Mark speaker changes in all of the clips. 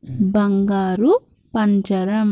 Speaker 1: బంగారు పంజరం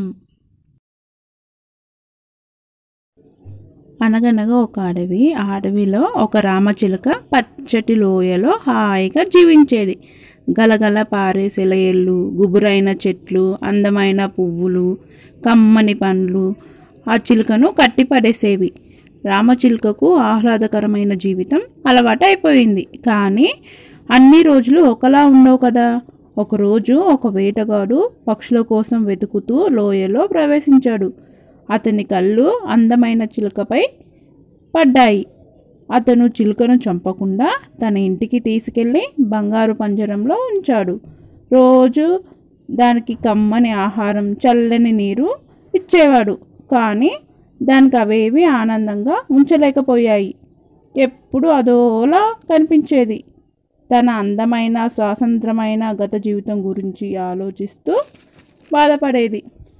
Speaker 1: అనగనగా ఒక అడవి ఆ అడవిలో ఒక రామచిలుక పచ్చటి లోయలో హాయిగా జీవించేది గలగల పారే సెలయేళ్ళు గుబురైన చెట్లు అందమైన పువ్వులు కమ్మని పండ్లు ఆ చిలుకను కట్టిపడేసేవి రామచిలుకకు ఆహ్లాదకరమైన జీవితం అలవాటైపోయింది కానీ అన్ని రోజులు ఒకలా ఉండవు కదా ఒకరోజు ఒక వేటగాడు పక్షుల కోసం వెతుకుతూ లోయలో ప్రవేశించాడు అతని కళ్ళు అందమైన చిలుకపై పడ్డాయి అతను చిలుకను చంపకుండా తన ఇంటికి తీసుకెళ్ళి బంగారు పంజరంలో ఉంచాడు రోజు దానికి కమ్మని ఆహారం చల్లని నీరు ఇచ్చేవాడు కానీ దానికి అవేవి ఆనందంగా ఉంచలేకపోయాయి ఎప్పుడు అదోలా కనిపించేది తన అందమైన స్వాతంత్రమైన గత జీవితం గురించి ఆలోచిస్తూ బాధపడేది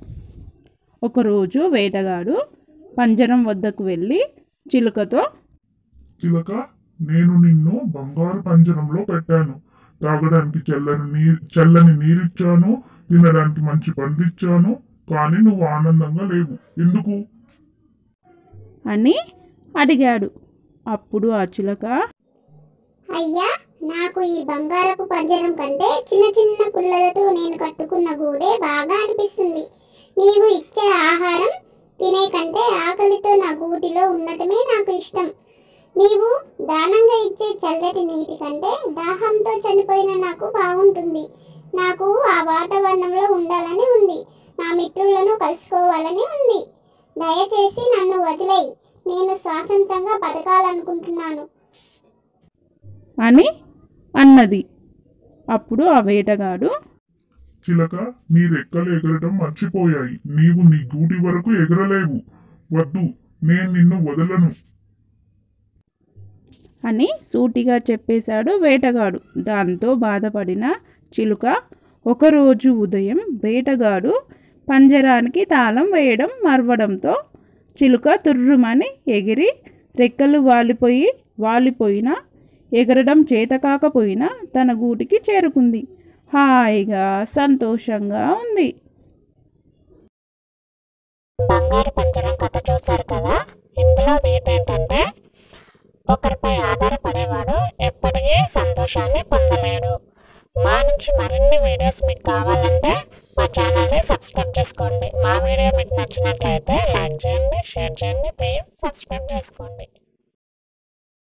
Speaker 1: ఒకరోజు వేటగాడు పంజరం వద్దకు వెళ్ళి చిలుకతో
Speaker 2: చిలక నేను నిన్ను బంగారు పంజరంలో పెట్టాను తాగడానికి చల్లని నీరు చల్లని నీరిచ్చాను తినడానికి మంచి పండు ఇచ్చాను కానీ నువ్వు ఆనందంగా లేవు ఎందుకు
Speaker 1: అని అడిగాడు అప్పుడు ఆ చిలక
Speaker 3: అయ్యా నాకు ఈ బంగారపు పంజరం కంటే చిన్న చిన్న పుల్లలతో నేను కట్టుకున్న గూడే బాగా అనిపిస్తుంది నీవు ఇచ్చే ఆహారం తినే కంటే ఆకలితో నా గూటిలో ఉండటమే నాకు ఇష్టం నీవు దానంగా ఇచ్చే చల్లటి నీటి కంటే దాహంతో చనిపోయిన నాకు బాగుంటుంది నాకు ఆ వాతావరణంలో ఉండాలని ఉంది నా మిత్రులను కలుసుకోవాలని ఉంది దయచేసి నన్ను వదిలేయి నేను స్వాతంత్రంగా బతకాలనుకుంటున్నాను
Speaker 1: అని అన్నది అప్పుడు ఆ వేటగాడు
Speaker 2: చిలక నీ రెక్కలు ఎగరటం మర్చిపోయాయి నీవు నీ గూటి వరకు ఎగరలేవు వద్దు నేను నిన్ను వదలను
Speaker 1: అని సూటిగా చెప్పేశాడు వేటగాడు దాంతో బాధపడిన చిలుక ఒకరోజు ఉదయం వేటగాడు పంజరానికి తాళం వేయడం మరవడంతో చిలుక తుర్రుమని ఎగిరి రెక్కలు వాలిపోయి వాలిపోయినా ఎగరడం చేత కాకపోయినా తన గూటికి చేరుకుంది హాయిగా సంతోషంగా ఉంది
Speaker 4: బంగారు పంజరం కథ చూశారు కదా ఇందులో నీతి ఏంటంటే ఒకరిపై ఆధారపడేవాడు ఎప్పటికీ సంతోషాన్ని పొందలేడు మా నుంచి మరిన్ని వీడియోస్ మీకు కావాలంటే మా ఛానల్ని సబ్స్క్రైబ్ చేసుకోండి మా వీడియో మీకు నచ్చినట్లయితే లైక్ చేయండి షేర్ చేయండి ప్లీజ్ సబ్స్క్రైబ్ చేసుకోండి